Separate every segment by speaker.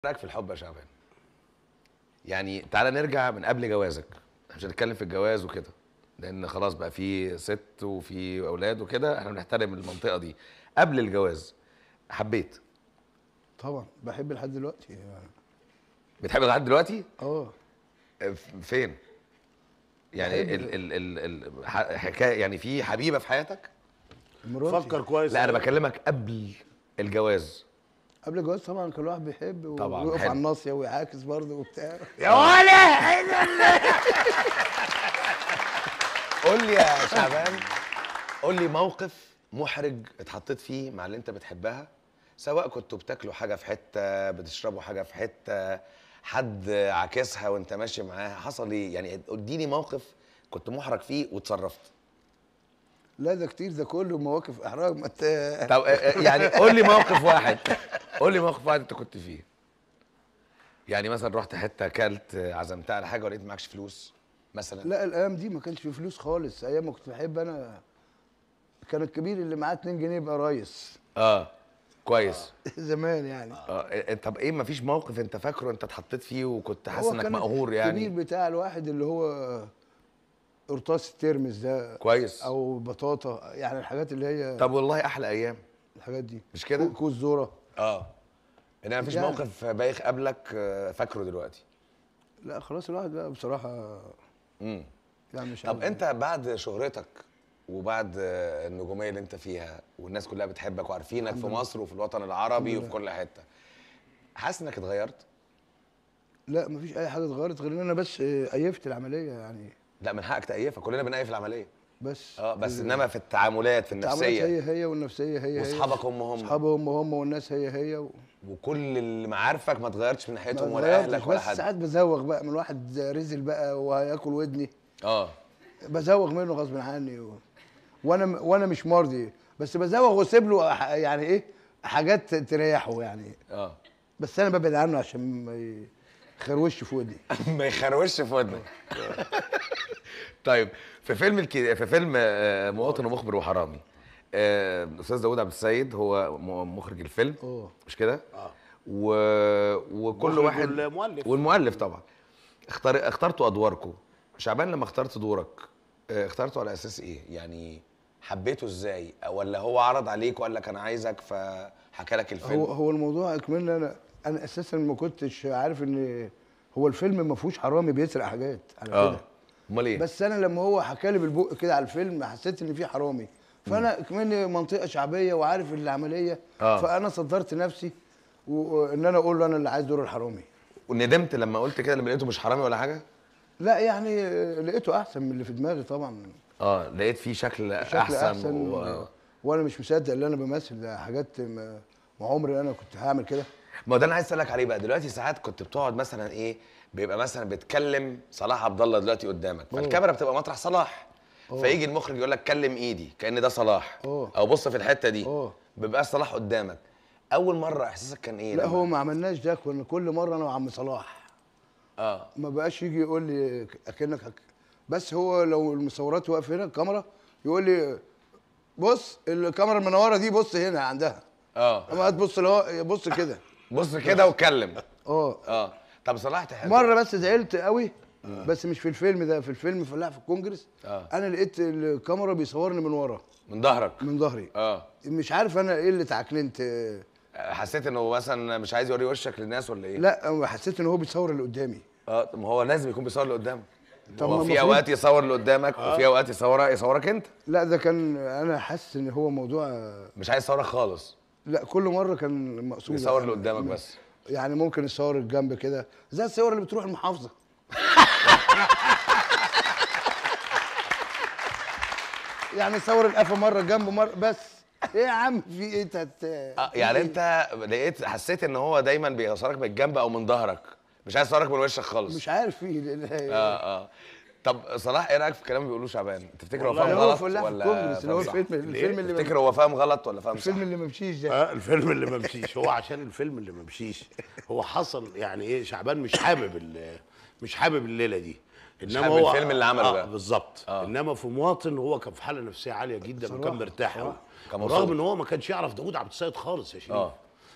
Speaker 1: رايك في الحب يا شعبان يعني تعالى نرجع من قبل جوازك إحنا مش هنتكلم في الجواز وكده لان خلاص بقى في ست وفي اولاد وكده احنا بنحترم المنطقه دي قبل الجواز حبيت
Speaker 2: طبعا بحب لحد دلوقتي يعني
Speaker 1: بتحب لغايه دلوقتي
Speaker 2: اه
Speaker 1: ف- فين يعني
Speaker 2: بحب
Speaker 1: ال ال ال ال ح- حكايه يعني في حبيبه في حياتك
Speaker 2: مراتي
Speaker 3: فكر كويس
Speaker 1: لا انا بكلمك قبل الجواز
Speaker 2: قبل الجواز طبعا كل واحد بيحب و-
Speaker 1: طبعاً،
Speaker 2: ويقف
Speaker 1: حلو.
Speaker 2: على الناصيه ويعاكس برضه وبتاع
Speaker 1: يا ولا قول لي يا شعبان قول لي موقف محرج اتحطيت فيه مع اللي انت بتحبها سواء كنتوا بتاكلوا حاجه في حته بتشربوا حاجه في حته حد عاكسها وانت ماشي معاها حصل ايه يعني اديني موقف كنت محرج فيه وتصرفت
Speaker 2: لا ده كتير ده كله مواقف احراج ما انت
Speaker 1: طب يعني قول لي موقف واحد قول لي موقف واحد انت كنت فيه يعني مثلا رحت حته اكلت عزمتها على حاجه ولقيت معكش فلوس مثلا
Speaker 2: لا الايام دي ما كانش في فلوس خالص ايام ما كنت بحب انا كان الكبير اللي معاه 2 جنيه يبقى ريس
Speaker 1: اه كويس
Speaker 2: زمان يعني
Speaker 1: اه إيه- طب ايه مفيش موقف انت فاكره انت اتحطيت فيه وكنت حاسس
Speaker 2: هو
Speaker 1: انك
Speaker 2: كان
Speaker 1: مقهور يعني
Speaker 2: الكبير بتاع الواحد اللي هو قرطاس الترمس ده
Speaker 1: كويس
Speaker 2: او بطاطا يعني الحاجات اللي هي
Speaker 1: طب والله احلى ايام
Speaker 2: الحاجات دي
Speaker 1: مش كده؟
Speaker 2: كو- كوز ذره
Speaker 1: اه انما مفيش
Speaker 2: يعني.
Speaker 1: موقف بايخ قبلك آه، فاكره دلوقتي
Speaker 2: لا خلاص الواحد بقى بصراحه
Speaker 1: امم
Speaker 2: يعني مش
Speaker 1: طب
Speaker 2: عارف.
Speaker 1: انت بعد شهرتك وبعد آه، النجوميه اللي انت فيها والناس كلها بتحبك وعارفينك في مصر وفي الوطن العربي وفي كل حته حاسس انك اتغيرت
Speaker 2: لا مفيش اي حاجه اتغيرت غير ان انا بس آه، قيفت العمليه يعني
Speaker 1: لا من حقك تقيفها كلنا بنقيف العمليه
Speaker 2: بس
Speaker 1: اه بس
Speaker 2: ال-
Speaker 1: انما في التعاملات في
Speaker 2: التعاملات
Speaker 1: النفسيه
Speaker 2: هي هي والنفسيه هي هي
Speaker 1: واصحابك هم هم
Speaker 2: اصحابهم هم والناس هي هي و...
Speaker 1: وكل اللي معارفك ما اتغيرتش من
Speaker 2: ما
Speaker 1: ناحيتهم ولا
Speaker 2: اتغيرتش،
Speaker 1: اهلك ولا
Speaker 2: بس
Speaker 1: حد
Speaker 2: ساعات بزوغ بقى من واحد رزل بقى وهياكل ودني
Speaker 1: اه
Speaker 2: بزوغ منه غصب عني و... وانا وانا مش مرضي بس بزوغ واسيب له ح- يعني ايه حاجات تريحه يعني
Speaker 1: اه
Speaker 2: بس انا ببعد عنه عشان ما يخروش في ودني
Speaker 1: ما يخروش في ودنك طيب في فيلم الكي... في فيلم آه، مواطن ومخبر وحرامي آه، الاستاذ داوود عبد السيد هو م- مخرج الفيلم
Speaker 2: اه
Speaker 1: مش كده
Speaker 3: اه
Speaker 1: و... وكل
Speaker 3: مخرج
Speaker 1: واحد
Speaker 3: والمؤلف.
Speaker 1: والمؤلف طبعا اختار اخترتوا ادواركم شعبان لما اخترت دورك آه، اخترته على اساس ايه يعني حبيته ازاي ولا هو عرض عليك وقال لك انا عايزك فحكى لك الفيلم
Speaker 2: هو هو الموضوع اكمل انا انا اساسا ما كنتش عارف ان هو الفيلم ما فيهوش حرامي بيسرق حاجات على
Speaker 1: اه
Speaker 2: كده
Speaker 1: امال ايه
Speaker 2: بس انا لما هو حكى لي بالبق كده على الفيلم حسيت ان في حرامي فانا كمان منطقه شعبيه وعارف العمليه
Speaker 1: آه.
Speaker 2: فانا صدرت نفسي وان انا اقول له انا اللي عايز دور الحرامي
Speaker 1: وندمت لما قلت كده لما لقيته مش حرامي ولا حاجه
Speaker 2: لا يعني لقيته احسن من اللي في دماغي طبعا
Speaker 1: اه لقيت فيه شكل,
Speaker 2: شكل
Speaker 1: احسن,
Speaker 2: احسن
Speaker 1: و...
Speaker 2: و... وانا مش مصدق اللي انا بمثل ده حاجات ما ما عمري انا كنت هعمل كده
Speaker 1: ما هو ده انا عايز اسالك عليه بقى دلوقتي ساعات كنت بتقعد مثلا ايه بيبقى مثلا بتكلم صلاح عبد الله دلوقتي قدامك فالكاميرا بتبقى مطرح صلاح فيجي المخرج يقول لك كلم ايدي كان ده صلاح
Speaker 2: أوه.
Speaker 1: او بص في الحته دي
Speaker 2: أوه.
Speaker 1: بيبقى صلاح قدامك اول مره احساسك كان ايه
Speaker 2: لا
Speaker 1: لما-
Speaker 2: هو ما عملناش ده كنا كل مره انا وعم صلاح
Speaker 1: اه
Speaker 2: ما بقاش يجي يقول لي اكنك هك... بس هو لو المصورات واقف هنا الكاميرا يقول لي بص الكاميرا المنوره دي بص هنا عندها
Speaker 1: اه
Speaker 2: اما هتبص لو بص كده
Speaker 1: بص كده واتكلم
Speaker 2: اه
Speaker 1: اه طب صلاح تحب
Speaker 2: مره بس زعلت قوي بس مش في الفيلم ده في الفيلم فلاح في الكونجرس
Speaker 1: آه.
Speaker 2: انا لقيت الكاميرا بيصورني من ورا
Speaker 1: من ظهرك
Speaker 2: من ظهري
Speaker 1: اه
Speaker 2: مش عارف انا ايه اللي اتعكننت
Speaker 1: حسيت انه مثلا مش عايز يوري وشك للناس ولا ايه
Speaker 2: لا حسيت ان هو بيصور اللي قدامي
Speaker 1: اه طب ما هو لازم يكون بيصور اللي قدامك
Speaker 2: طب
Speaker 1: هو
Speaker 2: ما
Speaker 1: في
Speaker 2: المفروض-
Speaker 1: اوقات يصور اللي قدامك وفي اوقات يصور يصورك انت
Speaker 2: لا ده كان انا حاسس ان هو موضوع
Speaker 1: مش عايز يصورك خالص
Speaker 2: لا كل مره كان مقصود
Speaker 1: بيصور اللي قدامك بس
Speaker 2: يعني ممكن يصور الجنب كده زي الصور اللي بتروح المحافظه يعني صور القفا مره جنب مره بس ايه يا عم في ايه تت...
Speaker 1: اه يعني انت لقيت حسيت ان هو دايما بيصورك من الجنب او من ظهرك مش عايز يصورك من وشك خالص
Speaker 2: مش عارف في
Speaker 1: اه اه طب صلاح ايه رايك في الكلام اللي بيقولوه شعبان تفتكر هو
Speaker 3: والله
Speaker 1: فاهم
Speaker 2: هو
Speaker 1: غلط
Speaker 2: فلاح في
Speaker 1: ولا
Speaker 2: الكونجرس اللي هو
Speaker 1: فاهم صح؟
Speaker 2: الفيلم الفيلم اللي
Speaker 1: تفتكر هو فاهم غلط ولا فاهم صح
Speaker 2: الفيلم اللي ما مشيش ده
Speaker 3: اه الفيلم اللي ما مشيش هو عشان الفيلم اللي ما مشيش هو حصل يعني ايه شعبان مش حابب ال- مش حابب الليله دي انما
Speaker 1: حابب
Speaker 3: هو
Speaker 1: الفيلم اللي عمله
Speaker 3: آه
Speaker 1: ده.
Speaker 3: بالظبط
Speaker 1: آه.
Speaker 3: آه. انما في مواطن هو كان في حاله نفسيه عاليه جدا وكان
Speaker 2: بصراحة،
Speaker 3: مرتاح
Speaker 2: بصراحة.
Speaker 3: قوي
Speaker 1: كان مبسوط.
Speaker 3: رغم ان هو ما كانش يعرف داوود عبد السيد خالص يا شريف
Speaker 1: آه.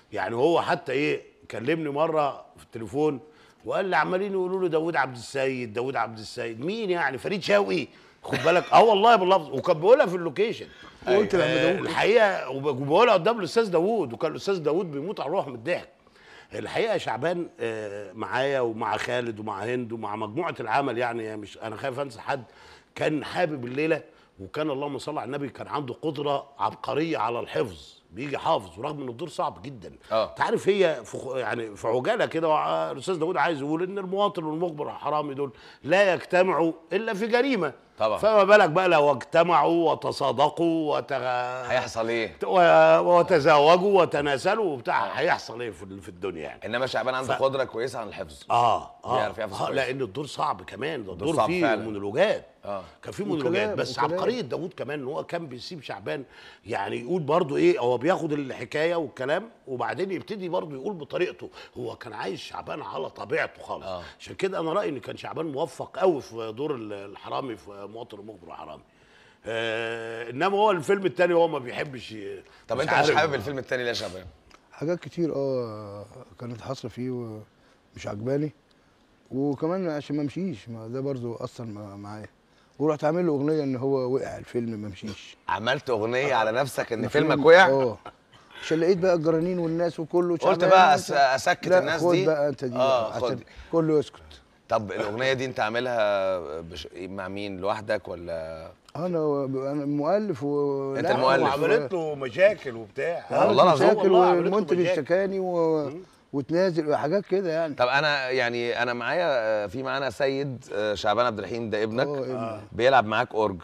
Speaker 3: يعني هو حتى ايه كلمني مره في التليفون وقال لي عمالين يقولوا له داوود عبد السيد داوود عبد السيد مين يعني فريد شوقي خد بالك اه والله باللفظ وكان بيقولها في اللوكيشن
Speaker 2: قلت لما
Speaker 3: آه،
Speaker 2: داوود
Speaker 3: الحقيقه وب- وبقولها قدام الاستاذ داوود وكان الاستاذ داوود بيموت على الروح من الضحك الحقيقه يا شعبان آه، معايا ومع خالد ومع هند ومع مجموعه العمل يعني مش انا خايف انسى حد كان حابب الليله وكان اللهم صل على النبي كان عنده قدره عبقريه على الحفظ بيجي حافظ ورغم ان الدور صعب جدا
Speaker 1: آه.
Speaker 3: انت عارف هي في خ- يعني في عجاله كده وع- الاستاذ داوود عايز يقول ان المواطن والمخبر الحرامي دول لا يجتمعوا الا في جريمه
Speaker 1: طبعا.
Speaker 3: فما بالك بقى لو اجتمعوا وتصادقوا وتغ...
Speaker 1: هيحصل ايه
Speaker 3: و- وتزاوجوا وتناسلوا وبتاع هيحصل ايه في في الدنيا يعني
Speaker 1: انما شعبان عنده
Speaker 3: ف-
Speaker 1: قدره كويسه عن الحفظ
Speaker 3: اه اه,
Speaker 1: بيعرف يحفظ
Speaker 3: آه
Speaker 1: كويس.
Speaker 3: لان الدور صعب كمان ده
Speaker 1: الدور
Speaker 3: الدور
Speaker 1: صعب
Speaker 3: فيه
Speaker 1: فعلا.
Speaker 3: مونولوجات
Speaker 1: آه.
Speaker 3: كان فيه
Speaker 2: وكلام-
Speaker 3: مونولوجات بس
Speaker 2: وكلام.
Speaker 3: عبقريه داوود كمان ان هو كان بيسيب شعبان يعني يقول برضو ايه هو بياخد الحكايه والكلام وبعدين يبتدي برضو يقول بطريقته هو كان عايز شعبان على طبيعته خالص
Speaker 1: آه.
Speaker 3: عشان كده انا رايي ان كان شعبان موفق قوي في دور ال- الحرامي في مواطن المخبر حرامي آه انما هو الفيلم الثاني هو ما بيحبش ي-
Speaker 1: طب
Speaker 3: مش
Speaker 1: انت مش
Speaker 3: عارف.
Speaker 1: حابب الفيلم التاني ليه يا شعبان
Speaker 2: حاجات كتير اه كانت حاصله فيه ومش عجباني وكمان عشان ما مشيش ما ده برضو اثر مع- معايا ورحت عامل له اغنيه ان هو وقع الفيلم ما مشيش
Speaker 1: عملت اغنيه على نفسك ان
Speaker 2: الفيلم-
Speaker 1: فيلمك وقع
Speaker 2: اه عشان لقيت بقى الجرانين والناس وكله
Speaker 1: قلت
Speaker 2: شعبان
Speaker 1: بقى
Speaker 2: أنت-
Speaker 1: أس- اسكت
Speaker 2: لا
Speaker 1: الناس
Speaker 2: خد
Speaker 1: دي
Speaker 2: بقى انت دي
Speaker 1: اه
Speaker 2: بقى
Speaker 1: خد
Speaker 2: عشان كله يسكت
Speaker 1: طب الاغنيه دي انت عاملها بش... مع مين لوحدك ولا
Speaker 2: انا انا مؤلف و
Speaker 1: أنت
Speaker 2: لا،
Speaker 1: المؤلف.
Speaker 3: وعملت له مشاكل وبتاع
Speaker 2: عملت
Speaker 1: والله العظيم.
Speaker 2: مشاكل
Speaker 3: والله عملت له
Speaker 2: والمنتج
Speaker 3: مشاكل.
Speaker 2: اشتكاني و... وتنازل وحاجات كده يعني
Speaker 1: طب انا يعني انا معايا في معانا سيد آه، شعبان عبد الرحيم ده ابنك
Speaker 2: اه ابني.
Speaker 1: بيلعب معاك اورج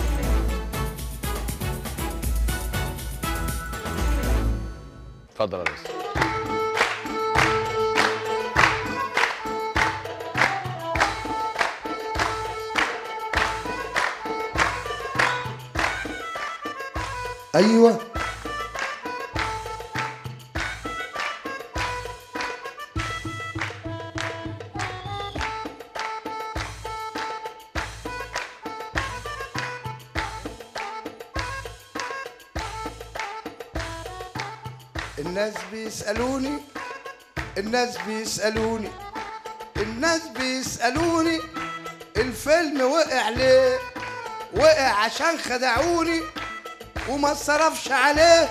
Speaker 1: اتفضل يا ريس
Speaker 2: ايوه الناس بيسألوني الناس بيسألوني الناس بيسألوني الفيلم وقع ليه وقع عشان خدعوني وما صرفش عليه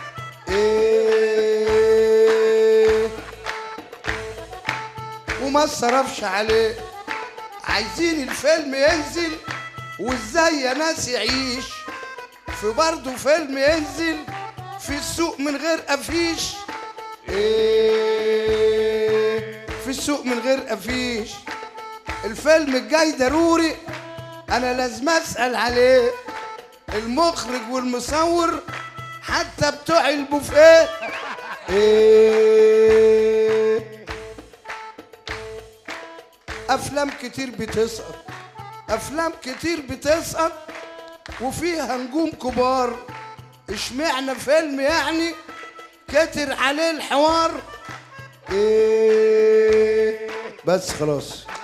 Speaker 2: ايه وما صرفش عليه عايزين الفيلم ينزل وازاي يا ناس يعيش في برضه فيلم ينزل في السوق من غير افيش ايه في السوق من غير افيش الفيلم الجاي ضروري انا لازم اسال عليه المخرج والمصور حتى بتوع البوفيه ايه افلام كتير بتسقط افلام كتير بتسقط وفيها نجوم كبار اشمعنى فيلم يعني كتر عليه الحوار ايه بس خلاص